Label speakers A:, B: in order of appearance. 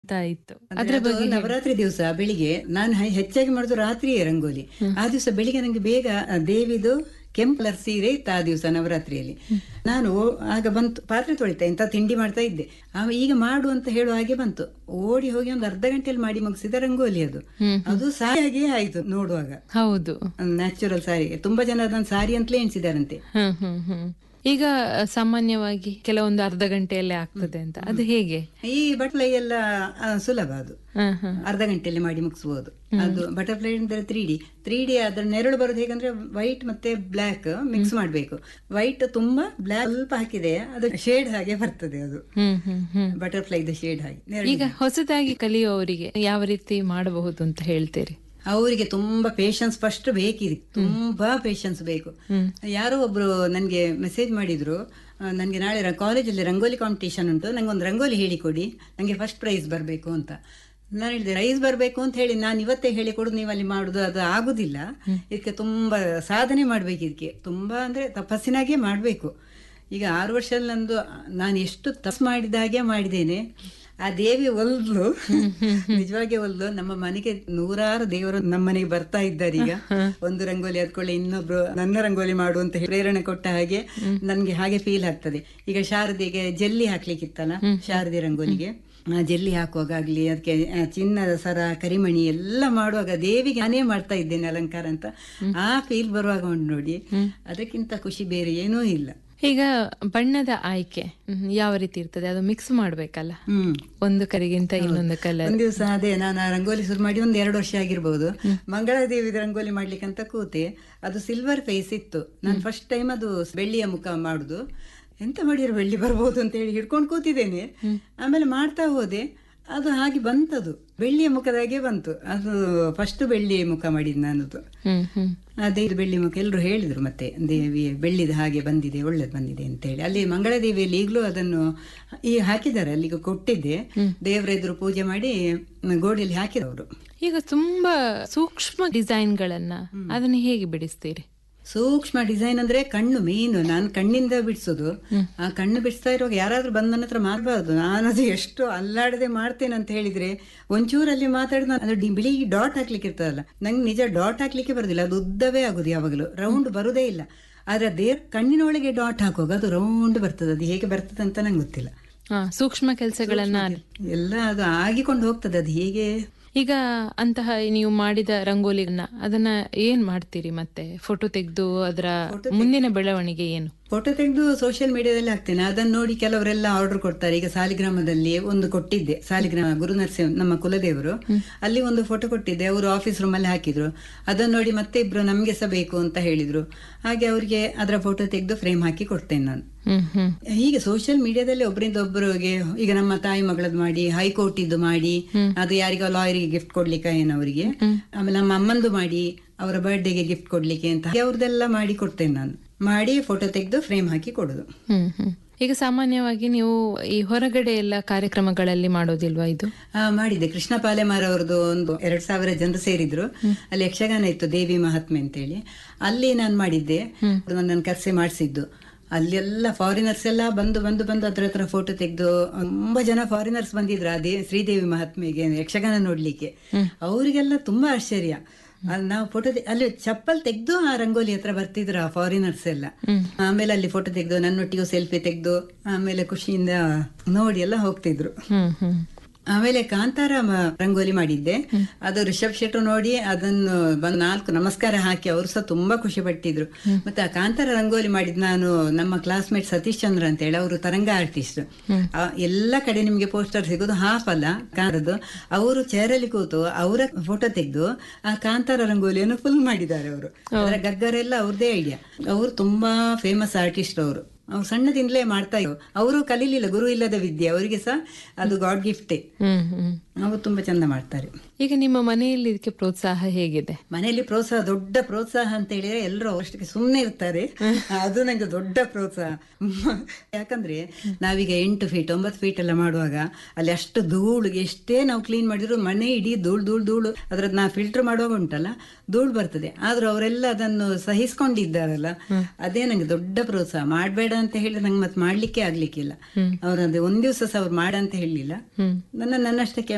A: ಅಂತ ಇತ್ತು
B: ಅಂದ್ರೆ ಅದು ನವರಾತ್ರಿ ದಿವಸ ಬೆಳಿಗ್ಗೆ ನಾನು ಹೆ- ಹೆಚ್ಚಾಗಿ ಮಾಡುದು ರಾತ್ರಿಯೇ ರಂಗೋಲಿ ಆ ದಿವಸ ಬೆಳಿಗ್ಗೆ ನಂಗೆ ಬೇಗ ಆ ದೇವಿದು ಕೆಂಪು ಕಲರ್ ಸೀರೆ ಇತ್ತು ಆ ದಿವಸ ನವರಾತ್ರಿಯಲ್ಲಿ ನಾನು ಓ- ಆಗ ಬಂತು ಪಾತ್ರೆ ತೊಳಿತಾ ಇಂಥ ತಿಂಡಿ ಮಾಡ್ತಾ ಇದ್ದೆ ಆ ಈಗ ಮಾಡು ಅಂತ ಹೇಳುವ ಹಾಗೆ ಬಂತು ಓಡಿ ಹೋಗಿ ಒಂದು ಅರ್ಧ ಗಂಟೆಯಲ್ಲಿ ಮಾಡಿ ಮುಗಿಸಿದ ರಂಗೋಲಿ ಅದು ಅದು ಸಾರಿಯಾಗಿಯೇ ಆಯ್ತು ನೋಡುವಾಗ
A: ಹೌದು
B: ನ್ಯಾಚುರಲ್ ಸಾರಿ ತುಂಬಾ ಜನ ಅದನ್ನ ಸಾರಿ ಅಂತಲೇ ಎಣಿಸಿದಾರಂತೆ
A: ಹ್ಮ್ ಹ್ಮ್ ಹ್ಮ್ ಈಗ ಸಾಮಾನ್ಯವಾಗಿ ಕೆಲವೊಂದು ಅರ್ಧ ಗಂಟೆಯಲ್ಲೇ ಆಗ್ತದೆ ಅಂತ ಅದು ಹೇಗೆ
B: ಈ ಬಟ್ಲೈ ಎಲ್ಲ ಆ, ಸುಲಭ ಅದು
A: ಹ್ಮ್ ಹ್ಮ್
B: ಅರ್ಧ ಗಂಟೆಯಲ್ಲಿ ಮಾಡಿ ಮುಗಿಸಬಹುದು ಅದು ಬಟರ್ಫ್ಲೈ ಅಂದ್ರೆ ತ್ರೀ ಡಿ ತ್ರೀ ಡಿ ಅದ್ರ ನೆರಳು ಬರೋದು ಹೇಗಂದ್ರೆ ವೈಟ್ ಮತ್ತೆ ಬ್ಲ್ಯಾಕ್ ಮಿಕ್ಸ್ ಮಾಡಬೇಕು ವೈಟ್ ತುಂಬಾ ಬ್ಲ್ಯಾಕ್ ಸ್ವಲ್ಪ ಹಾಕಿದೆ ಅದು ಶೇಡ್ ಹಾಗೆ ಬರ್ತದೆ ಅದು
A: ಹ್ಮ್ ಹ್ಮ್ ಹ್ಮ್
B: ಬಟರ್ಫ್ಲೈದು ಶೇಡ್ ಹಾಗೆ ನೆರಳು
A: ಈಗ ಹೊಸದಾಗಿ ಕಲಿಯುವವರಿಗೆ ಯಾವ ರೀತಿ ಮಾಡಬಹುದು ಅಂತ ಹೇಳ್ತೀರಿ
B: ಅವರಿಗೆ ತುಂಬಾ ಪೇಶನ್ಸ್ ಫಸ್ಟ್ ಬೇಕಿದೆ ತುಂಬಾ ಪೇಶನ್ಸ್ ಬೇಕು ಯಾರೋ ಒಬ್ರು ನನ್ಗೆ ಮೆಸೇಜ್ ಮಾಡಿದ್ರು ಆ, ನನ್ಗೆ ನಾಳೆ ಕಾಲೇಜಲ್ಲಿ ರಂಗೋಲಿ ಕಾಂಪಿಟೇಷನ್ ಉಂಟು ನಂಗೆ ಒಂದು ರಂಗೋಲಿ ಹೇಳಿಕೊಡಿ ನಂಗೆ ಫಸ್ಟ್ ಪ್ರೈಸ್ ಬರಬೇಕು ಅಂತ ನಾನು ಹೇಳಿದೆ ಪ್ರೈಸ್ ಬರಬೇಕು ಅಂತ ಹೇಳಿ ನಾನು ಇವತ್ತೇ ಹೇಳಿ ಕೊಡು ನೀವು ಅಲ್ಲಿ ಮಾಡುದು ಅದು ಆಗುದಿಲ್ಲ ಇದಕ್ಕೆ ತುಂಬಾ ಸಾಧನೆ ಮಾಡ್ಬೇಕು ಇದಕ್ಕೆ ತುಂಬಾ ಅಂದ್ರೆ ತಪಸ್ಸಿನಾಗೆ ಮಾಡಬೇಕು ಈಗ ಆರು ವರ್ಷದಲ್ಲಿ ನಂದು ನಾನು ಎಷ್ಟು ತಪ್ಪು ಮಾಡಿದ ಹಾಗೆ ಮಾಡಿದ್ದೇನೆ ಆ ದೇವಿ ಒಲ್ದು ನಿಜವಾಗಿ ಒಲ್ದು ನಮ್ಮ ಮನೆಗೆ ನೂರಾರು ದೇವರು ನಮ್ಮ ಮನೆಗೆ ಬರ್ತಾ ಇದ್ದಾರೆ ಈಗ ಒಂದು ರಂಗೋಲಿ ಅದ್ಕೊಳ್ಳಿ ಇನ್ನೊಬ್ರು ನನ್ನ ರಂಗೋಲಿ ಮಾಡು ಅಂತ ಹೇಳಿ ಪ್ರೇರಣೆ ಕೊಟ್ಟ ಹಾಗೆ ನನ್ಗೆ ಹಾಗೆ ಫೀಲ್ ಆಗ್ತದೆ ಈಗ ಶಾರದೆಗೆ ಜಲ್ಲಿ ಹಾಕ್ಲಿಕ್ಕಿತ್ತಲ್ಲ ಶಾರದೆ ರಂಗೋಲಿಗೆ ಆ ಜಲ್ಲಿ ಹಾಕುವಾಗಲಿ ಅದಕ್ಕೆ ಆ ಚಿನ್ನದ ಸರ ಕರಿಮಣಿ ಎಲ್ಲ ಮಾಡುವಾಗ ದೇವಿಗೆ ನಾನೇ ಮಾಡ್ತಾ ಇದ್ದೇನೆ ಅಲಂಕಾರ ಅಂತ ಆ ಫೀಲ್ ಬರುವಾಗ ಉಂಟು ನೋಡಿ ಅದಕ್ಕಿಂತ ಖುಷಿ ಬೇರೆ ಏನೂ ಇಲ್ಲ
A: ಈಗ ಬಣ್ಣದ ಆಯ್ಕೆ ಹ್ಮ್, ಯಾವ ರೀತಿ ಇರ್ತದೆ ಅದು ಮಿಕ್ಸ್ ಮಾಡ್ಬೇಕಲ್ಲ
B: ಹ್ಮ್
A: ಒಂದು ಕರಿಗಿಂತ ಇನ್ನೊಂದು ಕಲರ್
B: ಒಂದ್ ದಿವಸ ಅದೇ ನಾನು ಆ ರಂಗೋಲಿ ಶುರು ಮಾಡಿ ಒಂದ್ ಎರಡು ವರ್ಷ ಆಗಿರ್ಬೋದು ಮಂಗಳಾದೇವಿ ರಂಗೋಲಿ ಮಾಡ್ಲಿಕ್ಕೆ ಅಂತ ಕೂತೆ ಅದು ಸಿಲ್ವರ್ ಫೇಸ್ ಇತ್ತು ನಾನು ಫಸ್ಟ್ ಟೈಮ್ ಅದು ಬೆಳ್ಳಿಯ ಮುಖ ಮಾಡುದು ಎಂತ ಮಾಡಿರೋ ಬೆಳ್ಳಿ ಬರ್ಬೋದು ಅಂತ ಹೇಳಿ ಹಿಡ್ಕೊಂಡು ಕೂತಿದ್ದೇನೆ ಆಮೇಲೆ ಮಾಡ್ತಾ ಹೋದೆ ಅದು ಹಾಗೆ ಬಂತದು ಬೆಳ್ಳಿಯ ಮುಖದಾಗೆ ಬಂತು ಅದು ಫಸ್ಟ್ ಬೆಳ್ಳಿ ಮುಖ ಮಾಡಿದ್ದು ನಾನದು
A: ಹ್ಮ್ ಹ್ಮ್
B: ಅದೇ ಇದು ಬೆಳ್ಳಿ ಮುಖ ಎಲ್ಲರೂ ಹೇಳಿದ್ರು ಮತ್ತೆ ದೇವಿ ಬೆಳ್ಳಿದ ಹಾಗೆ ಬಂದಿದೆ ಒಳ್ಳೇದು ಬಂದಿದೆ ಅಂತ ಹೇಳಿ ಅಲ್ಲಿ ಮಂಗಳದೇವಿಯಲ್ಲಿ ಈಗಲೂ ಅದನ್ನು ಈ ಹಾಕಿದ್ದಾರೆ ಅಲ್ಲಿಗೆ ಕೊಟ್ಟಿದ್ದೆ ದೇವರ ಎದುರು ಪೂಜೆ ಮಾಡಿ ಗೋಡೆಯಲ್ಲಿ ಹಾಕಿದವರು
A: ಈಗ ತುಂಬಾ ಸೂಕ್ಷ್ಮ ಡಿಸೈನ್ಗಳನ್ನ ಅದನ್ನ ಹೇಗೆ ಬಿಡಿಸ್ತೀರಿ
B: ಸೂಕ್ಷ್ಮ ಡಿಸೈನ್ ಅಂದ್ರೆ ಕಣ್ಣು ಮೇನ್ ನಾನು ಕಣ್ಣಿಂದ ಬಿಡಿಸೋದು ಆ ಕಣ್ಣು ಬಿಡಿಸ್ತಾ ಇರುವಾಗ ಯಾರಾದ್ರೂ ಬಂದು ನನ್ನ ಹತ್ರ ಮಾಡಬಾರ್ದು ನಾನು ಅದು ಎಷ್ಟು ಅಲ್ಲಾಡದೆ ಮಾಡ್ತೇನೆ ಅಂತ ಹೇಳಿದ್ರೆ ಒಂಚೂರಲ್ಲಿ ಮಾತಾಡಿದ ಅದು ಡಿ- ಬಿಳಿ ಡಾಟ್ ಹಾಕ್ಲಿಕ್ಕೆ ಇರ್ತದಲ್ಲ ನಂಗೆ ನಿಜ ಡಾಟ್ ಹಾಕ್ಲಿಕ್ಕೆ ಬರೋದಿಲ್ಲ ಅದು ಉದ್ದವೇ ಆಗುದು ಯಾವಾಗಲೂ ರೌಂಡ್ ಬರುದೇ ಇಲ್ಲ ಆದ್ರೆ ಅದೇ ಕಣ್ಣಿನೊಳಗೆ ಡಾಟ್ ಹಾಕುವಾಗ ಅದು ರೌಂಡ್ ಬರ್ತದೆ ಅದು ಹೇಗೆ ಬರ್ತದೆ ಅಂತ ನಂಗೆ ಗೊತ್ತಿಲ್ಲ
A: ಹಾ ಸೂಕ್ಷ್ಮ ಕೆಲಸಗಳನ್ನ
B: ಎಲ್ಲ ಅದು ಆಗಿಕೊಂಡು ಹೋಗ್ತದೆ ಅದು ಹೇಗೆ
A: ಈಗ ಅಂತಹ ನೀವು ಮಾಡಿದ ರಂಗೋಲಿಗಳನ್ನ ಅದನ್ನ ಏನ್ ಮಾಡ್ತೀರಿ ಮತ್ತೆ ಫೋಟೋ ತೆಗೆದು ಅದರ ಮುಂದಿನ ಬೆಳವಣಿಗೆ ಏನು
B: ಫೋಟೋ ತೆಗೆದು ಸೋಷಿಯಲ್ ಮೀಡಿಯಾದಲ್ಲಿ ಹಾಕ್ತೇನೆ ಅದನ್ನ ನೋಡಿ ಕೆಲವರೆಲ್ಲ ಆರ್ಡರ್ ಕೊಡ್ತಾರೆ ಈಗ ಸಾಲಿಗ್ರಾಮದಲ್ಲಿ ಒಂದು ಕೊಟ್ಟಿದ್ದೆ ಸಾಲಿಗ್ರಾಮ ಗುರು ನರಸಿಂಹ ನಮ್ಮ ಕುಲದೇವರು ಅಲ್ಲಿ ಒಂದು ಫೋಟೋ ಕೊಟ್ಟಿದ್ದೆ ಅವರು ಆಫೀಸ್ ರೂಮ್ ಅಲ್ಲಿ ಹಾಕಿದ್ರು ಅದನ್ನ ನೋಡಿ ಮತ್ತೆ ಇಬ್ರು ನಮ್ಗೆ ಸಹ ಬೇಕು ಅಂತ ಹೇಳಿದ್ರು ಹಾಗೆ ಅವರಿಗೆ ಅದರ ಫೋಟೋ ತೆಗೆದು ಫ್ರೇಮ್ ಹಾಕಿ ಕೊಡ್ತೇನೆ ನಾನು
A: ಹ್ಮ್ ಹ್ಮ್
B: ಹೀಗೆ ಸೋಷಿಯಲ್ ಮೀಡಿಯಾದಲ್ಲಿ ಒಬ್ಬರಿಂದ ಒಬ್ಬರಿಗೆ ಈಗ ನಮ್ಮ ತಾಯಿ ಮಗಳದ್ದು ಮಾಡಿ ಹೈಕೋರ್ಟ್ ಇದ್ದು ಮಾಡಿ ಅದು ಯಾರಿಗೋ ಲಾಯರಿಗೆ ಗಿಫ್ಟ್ ಕೊಡ್ಲಿಕ್ಕೆ ಏನವರಿಗೆ ಆಮೇಲೆ ನಮ್ಮ ಅಮ್ಮಂದು ಮಾಡಿ ಅವರ ಬರ್ಡೇಗೆ ಗಿಫ್ಟ್ ಕೊಡ್ಲಿಕ್ಕೆ ಅಂತ ಅವ್ರದ್ದೆಲ್ಲ ಮಾಡಿ ಕೊಡ್ತೇನೆ ನಾನು ಮಾಡಿ ಫೋಟೋ ತೆಗೆದು ಫ್ರೇಮ್ ಹಾಕಿ ಕೊಡುದು
A: ಹ್ಮ್ ಹ್ಮ್ ಈಗ ಸಾಮಾನ್ಯವಾಗಿ ನೀವು ಈ ಹೊರಗಡೆ ಎಲ್ಲ ಕಾರ್ಯಕ್ರಮಗಳಲ್ಲಿ ಮಾಡೋದಿಲ್ವಾ ಇದು
B: ಆ, ಮಾಡಿದ್ದೆ ಕೃಷ್ಣ ಪಾಲೆಮಾರ್ ಅವರದ್ದು ಒಂದು ಎರಡ್ ಸಾವಿರ ಜನರು ಸೇರಿದ್ರು ಅಲ್ಲಿ ಯಕ್ಷಗಾನ ಇತ್ತು ದೇವಿ ಮಹಾತ್ಮೆ ಅಂತೇಳಿ ಅಲ್ಲಿ ನಾನು ಮಾಡಿದ್ದೆ ನನ್ನನ್ನು ಕರ್ಸೆ ಮಾಡಿಸಿದ್ದು ಅಲ್ಲೆಲ್ಲ ಫಾರಿನರ್ಸ್ ಎಲ್ಲ ಬಂದು ಬಂದು ಬಂದು ಅದ್ರ ಹತ್ರ ಫೋಟೋ ತೆಗೆದು ತುಂಬಾ ಜನ ಫಾರಿನರ್ಸ್ ಬಂದಿದ್ರು ಅದೇ ಶ್ರೀದೇವಿ ಮಹಾತ್ಮೆಗೆ ಯಕ್ಷಗಾನ ನೋಡ್ಲಿಕ್ಕೆ ಅವರಿಗೆಲ್ಲ ತುಂಬಾ ಆಶ್ಚರ್ಯ ಅಲ್ಲಿ ನಾವು ಫೋಟೋ ಅಲ್ಲಿ ಚಪ್ಪಲ್ ತೆಗೆದು ಆ ರಂಗೋಲಿ ಹತ್ರ ಬರ್ತಿದ್ರು ಆ ಫಾರಿನರ್ಸ್ ಎಲ್ಲ ಆಮೇಲೆ ಅಲ್ಲಿ ಫೋಟೋ ತೆಗೆದು ನನ್ನೊಟ್ಟಿಗೂ ಸೆಲ್ಫಿ ತೆಗೆದು ಆಮೇಲೆ ಖುಷಿಯಿಂದ ನೋಡಿ ಎಲ್ಲ ಹೋಗ್ತಿದ್ರು
A: ಹ್ಮ್ ಹ್ಮ್
B: ಆಮೇಲೆ ಕಾಂತಾರ ಮ- ರಂಗೋಲಿ ಮಾಡಿದ್ದೆ ಅದು ರಿಷಬ್ ಶೆಟ್ರು ನೋಡಿ ಅದನ್ನು ಬಂದು ನಾಲ್ಕು ನಮಸ್ಕಾರ ಹಾಕಿ ಅವರು ಸಹ ತುಂಬಾ ಖುಷಿ ಪಟ್ಟಿದ್ರು ಮತ್ತೆ ಆ ಕಾಂತಾರ ರಂಗೋಲಿ ಮಾಡಿದ್ ನಾನು ನಮ್ಮ ಕ್ಲಾಸ್ಮೇಟ್ ಸತೀಶ್ ಚಂದ್ರ ಅಂತ ಹೇಳಿ ಅವರು ತರಂಗ ಆರ್ಟಿಸ್ಟ್ ಎಲ್ಲ ಕಡೆ ನಿಮ್ಗೆ ಪೋಸ್ಟರ್ ಸಿಗೋದು ಹಾಫ್ ಅಲ್ಲ ಕಾರದ್ದು ಅವರು ಚೇರಲ್ಲಿ ಕೂತು ಅವರ ಫೋಟೋ ತೆಗೆದು ಆ ಕಾಂತಾರ ರಂಗೋಲಿಯನ್ನು ಫುಲ್ ಮಾಡಿದ್ದಾರೆ ಅವರು ಅದರ ಗಗ್ಗರೆಲ್ಲ ಅವ್ರದೇ ಐಡಿಯಾ ಅವರು ತುಂಬಾ ಫೇಮಸ್ ಆರ್ಟಿಸ್ಟ್ ಅವರು ಅವ್ರು ಸಣ್ಣದಿಂದಲೇ ಮಾಡ್ತಾ ಇದ್ರು ಅವರು ಕಲೀಲಿಲ್ಲ ಗುರು ಇಲ್ಲದ ವಿದ್ಯೆ ಅವರಿಗೆ ಸಹ ಅದು ಗಾಡ್ ಗಿಫ್ಟೇ
A: ಹ್ಮ್ ಹ್ಮ್
B: ಅವರು ತುಂಬಾ ಚಂದ ಮಾಡ್ತಾರೆ
A: ಈಗ ನಿಮ್ಮ ಮನೆಯಲ್ಲಿ ಇದಕ್ಕೆ ಪ್ರೋತ್ಸಾಹ ಹೇಗಿದೆ
B: ಮನೆಯಲ್ಲಿ ಪ್ರೋತ್ಸಾಹ ದೊಡ್ಡ ಪ್ರೋತ್ಸಾಹ ಅಂತ ಹೇಳಿದ್ರೆ ಎಲ್ಲರೂ ಅಷ್ಟಕ್ಕೆ ಸುಮ್ಮನೆ ಇರ್ತಾರೆ ಅದು ನಂಗೆ ದೊಡ್ಡ ಪ್ರೋತ್ಸಾಹ ಯಾಕಂದ್ರೆ ನಾವೀಗ ಎಂಟು ಫೀಟ್ ಒಂಬತ್ತು ಫೀಟ್ ಎಲ್ಲ ಮಾಡುವಾಗ ಅಲ್ಲಿ ಅಷ್ಟು ಧೂಳು ಎಷ್ಟೇ ನಾವು ಕ್ಲೀನ್ ಮಾಡಿದ್ರು ಮನೆ ಇಡೀ ಧೂಳು ಧೂಳು ಧೂಳು ಅದ್ರದ್ದು ನಾ ಫಿಲ್ಟರ್ ಮಾಡುವಾಗ ಉಂಟಲ್ಲ ಧೂಳು ಬರ್ತದೆ ಆದ್ರೂ ಅವರೆಲ್ಲ ಅದನ್ನು ಸಹಿಸ್ಕೊಂಡಿದ್ದಾರಲ್ಲ ಅದೇ ನಂಗೆ ದೊಡ್ಡ ಪ್ರೋತ್ಸಾಹ ಮಾಡಬೇಡ ಅಂತ ಹೇಳಿ ನಂಗೆ ಮತ್ತೆ ಮಾಡ್ಲಿಕ್ಕೆ ಆಗ್ಲಿಕ್ಕಿಲ್ಲ ಅವ್ರದ್ದು ಒಂದ್ ದಿವಸ ಸಹ ಅವ್ರು ಮಾಡ ಅಂತ ಹೇಳಲಿಲ್ಲ ನನ್ನ ನನ್ನಷ್ಟಕ್ಕೆ